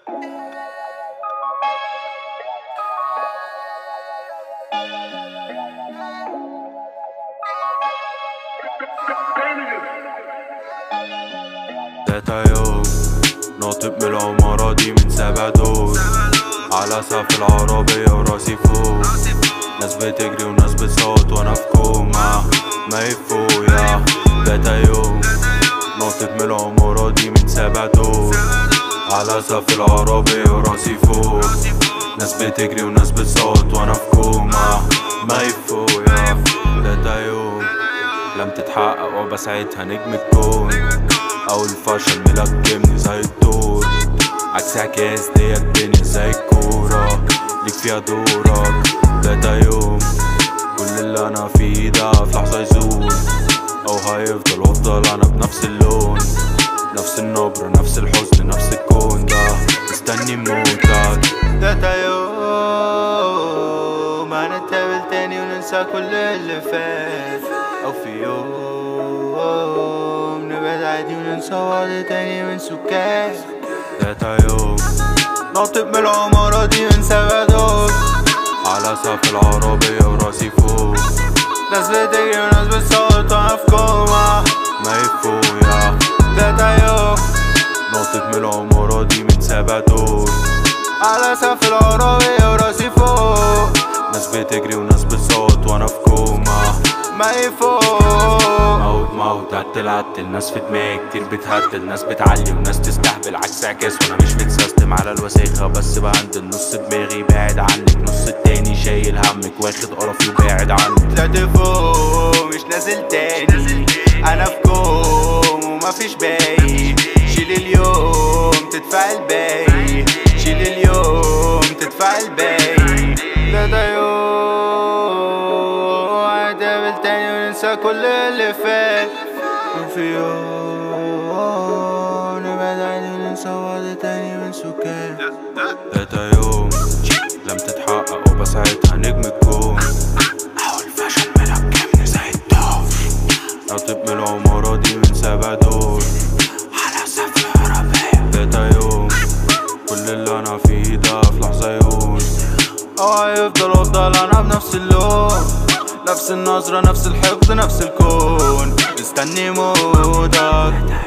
تلاته يوم ناطق من العمارة دي من سبع دور على سقف العربية وراسي فوق ناس بتجري وناس بتصوت وانا في كوما ما يفويا تلاته يوم ناطق من العمارة دي من سبع دور على سقف العربية وراسي فوق ناس بتجري وناس بتصوت وانا في كوما ما يفويا تلاته يوم لم تتحقق وبساعتها نجم الكون او الفشل ملجمني زي الدور عكس عكاز دي الدنيا زي الكورة ليك فيها دورك تلاته يوم كل اللي انا فيه ده في لحظة يزول او هيفضل وافضل انا بنفس اللون نفس النبرة نفس الحزن نفس الكون ده مستني موتك تلاته يوم هنتقابل تاني وننسى كل اللي فات او في يوم نبعد عادي وننسى بعض تاني من سكات تلاته يوم ناطق من العمارة دي من سبع دور على سقف العربية وراسي فوق ناس بتجري وناس بتصوت وانا في كوما ما يفويا تلاته يوم ناطق من العمارة دي من سبع دور على سقف العربية وراسي فوق ناس بتجري وناس بتصوت وانا في كوما ما يفوق موت موت عتل عتل ناس في دماغي كتير بتهتل ناس بتعلي وناس تستهبل عكس عكاس وانا مش متسيستم على الوساخة بس بهندل نص دماغي بعد عنك نص التاني شايل همك واخد قرفي وبعد عنك طلعت فوق مش نازل تاني انا في كوم ومفيش باقي شيل اليوم تدفع الباقي شيل اليوم تدفع الباقي ده ده يوم هنتقابل تاني وننسى كل اللي فات وفي يوم نبعد عادي وننسى بعض تاني من سكات تلاته يوم لم تتحقق وبساعتها نجم الكون او الفشل ملجمني زي الدور ناطق من العمارة دي من سبع دور على سقف العربية تلاته يوم كل اللي انا فيه ده في لحظة يهون او هيفضل افضل انا بنفس اللون نفس النظرة نفس الحقد نفس الكون مستني موتك